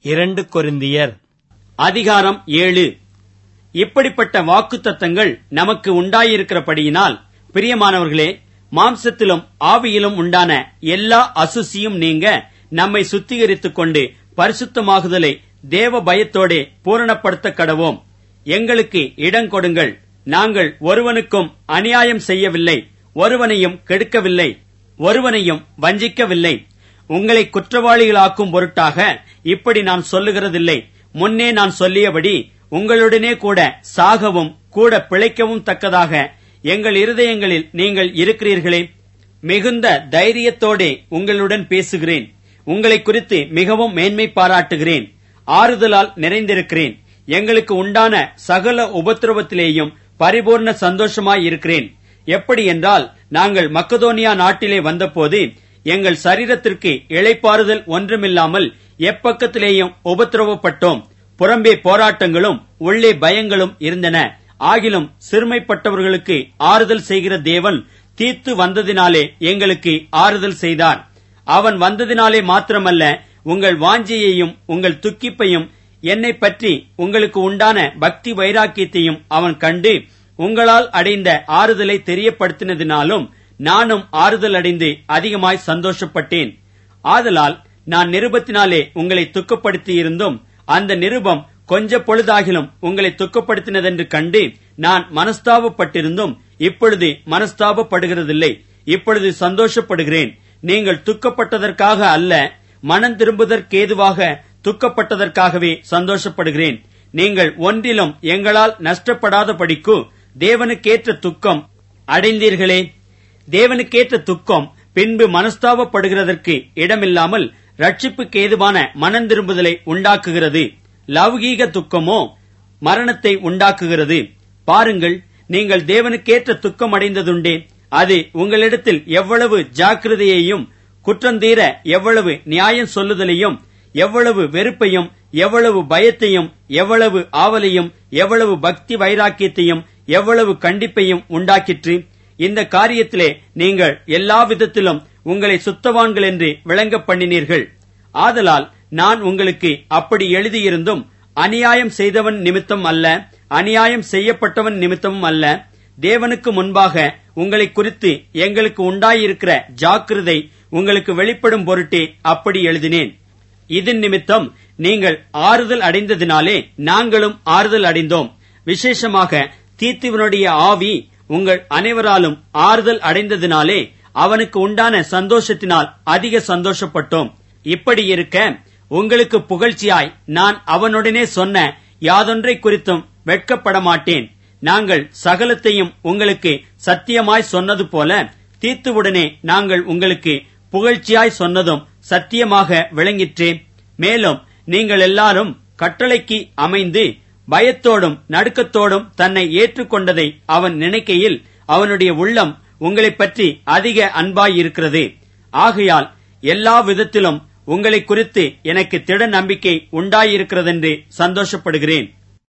இரண்டு கொரிந்தியர் அதிகாரம் ஏழு இப்படிப்பட்ட வாக்குத்தத்தங்கள் நமக்கு உண்டாயிருக்கிறபடியினால் பிரியமானவர்களே மாம்சத்திலும் ஆவியிலும் உண்டான எல்லா அசுசியும் நீங்க நம்மை சுத்திகரித்துக் கொண்டு பரிசுத்தமாகுதலை தேவ பயத்தோடே பூரணப்படுத்த கடவோம் எங்களுக்கு இடம் கொடுங்கள் நாங்கள் ஒருவனுக்கும் அநியாயம் செய்யவில்லை ஒருவனையும் கெடுக்கவில்லை ஒருவனையும் வஞ்சிக்கவில்லை உங்களை குற்றவாளிகளாக்கும் பொருட்டாக இப்படி நான் சொல்லுகிறதில்லை முன்னே நான் சொல்லியபடி உங்களுடனே கூட சாகவும் கூட பிழைக்கவும் தக்கதாக எங்கள் இருதயங்களில் நீங்கள் இருக்கிறீர்களே மிகுந்த தைரியத்தோடே உங்களுடன் பேசுகிறேன் உங்களை குறித்து மிகவும் மேன்மை பாராட்டுகிறேன் ஆறுதலால் நிறைந்திருக்கிறேன் எங்களுக்கு உண்டான சகல உபத்திரவத்திலேயும் பரிபூர்ண சந்தோஷமாயிருக்கிறேன் எப்படி என்றால் நாங்கள் மக்கதோனியா நாட்டிலே வந்தபோது எங்கள் சரீரத்திற்கு இளைப்பாறுதல் ஒன்றுமில்லாமல் எப்பக்கத்திலேயும் உபத்திரவப்பட்டோம் புறம்பே போராட்டங்களும் உள்ளே பயங்களும் இருந்தன ஆகிலும் சிறுமைப்பட்டவர்களுக்கு ஆறுதல் செய்கிற தேவன் தீர்த்து வந்ததினாலே எங்களுக்கு ஆறுதல் செய்தார் அவன் வந்ததினாலே மாத்திரமல்ல உங்கள் வாஞ்சையையும் உங்கள் துக்கிப்பையும் என்னை பற்றி உங்களுக்கு உண்டான பக்தி வைராக்கியத்தையும் அவன் கண்டு உங்களால் அடைந்த ஆறுதலை தெரியப்படுத்தினதினாலும் நானும் ஆறுதல் அடைந்து அதிகமாய் சந்தோஷப்பட்டேன் ஆதலால் நான் நிருபத்தினாலே உங்களை துக்கப்படுத்தியிருந்தும் அந்த நிருபம் கொஞ்ச பொழுதாகிலும் உங்களை துக்கப்படுத்தினதென்று கண்டு நான் மனஸ்தாபப்பட்டிருந்தும் இப்பொழுது மனஸ்தாபப்படுகிறதில்லை இப்பொழுது சந்தோஷப்படுகிறேன் நீங்கள் துக்கப்பட்டதற்காக அல்ல மனம் திரும்புதற்கேதுவாக துக்கப்பட்டதற்காகவே சந்தோஷப்படுகிறேன் நீங்கள் ஒன்றிலும் எங்களால் நஷ்டப்படாத படிக்கு தேவனுக்கேற்ற துக்கம் அடைந்தீர்களே தேவனுக்கேற்ற துக்கம் பின்பு மனஸ்தாபப்படுகிறதற்கு இடமில்லாமல் ரட்சிப்புக்கு ஏதுவான மனம் திரும்புதலை உண்டாக்குகிறது லௌகீக துக்கமோ மரணத்தை உண்டாக்குகிறது பாருங்கள் நீங்கள் தேவனுக்கேற்ற துக்கம் அடைந்ததுண்டே அது உங்களிடத்தில் எவ்வளவு ஜாக்கிரதையையும் குற்றந்தீர எவ்வளவு நியாயம் சொல்லுதலையும் எவ்வளவு வெறுப்பையும் எவ்வளவு பயத்தையும் எவ்வளவு ஆவலையும் எவ்வளவு பக்தி வைராக்கியத்தையும் எவ்வளவு கண்டிப்பையும் உண்டாக்கிற்று இந்த காரியத்திலே நீங்கள் எல்லா விதத்திலும் உங்களை சுத்தவான்கள் என்று விளங்க பண்ணினீர்கள் ஆதலால் நான் உங்களுக்கு அப்படி எழுதியிருந்தும் அநியாயம் செய்தவன் நிமித்தம் அல்ல அநியாயம் செய்யப்பட்டவன் நிமித்தமும் அல்ல தேவனுக்கு முன்பாக உங்களை குறித்து எங்களுக்கு உண்டாயிருக்கிற ஜாக்கிரதை உங்களுக்கு வெளிப்படும் பொருட்டே அப்படி எழுதினேன் இதன் நிமித்தம் நீங்கள் ஆறுதல் அடைந்ததினாலே நாங்களும் ஆறுதல் அடைந்தோம் விசேஷமாக தீத்துவனுடைய ஆவி உங்கள் அனைவராலும் ஆறுதல் அடைந்ததினாலே அவனுக்கு உண்டான சந்தோஷத்தினால் அதிக சந்தோஷப்பட்டோம் இப்படி இருக்க உங்களுக்கு புகழ்ச்சியாய் நான் அவனுடனே சொன்ன யாதொன்றை குறித்தும் வெட்கப்பட மாட்டேன் நாங்கள் சகலத்தையும் உங்களுக்கு சத்தியமாய் சொன்னது போல தீத்துவுடனே நாங்கள் உங்களுக்கு புகழ்ச்சியாய் சொன்னதும் சத்தியமாக விளங்கிற்றே மேலும் நீங்கள் எல்லாரும் கட்டளைக்கு அமைந்து பயத்தோடும் நடுக்கத்தோடும் தன்னை ஏற்றுக்கொண்டதை அவன் நினைக்கையில் அவனுடைய உள்ளம் உங்களைப் பற்றி அதிக அன்பாயிருக்கிறது ஆகையால் எல்லா விதத்திலும் உங்களை குறித்து எனக்கு திட நம்பிக்கை உண்டாயிருக்கிறதென்று சந்தோஷப்படுகிறேன்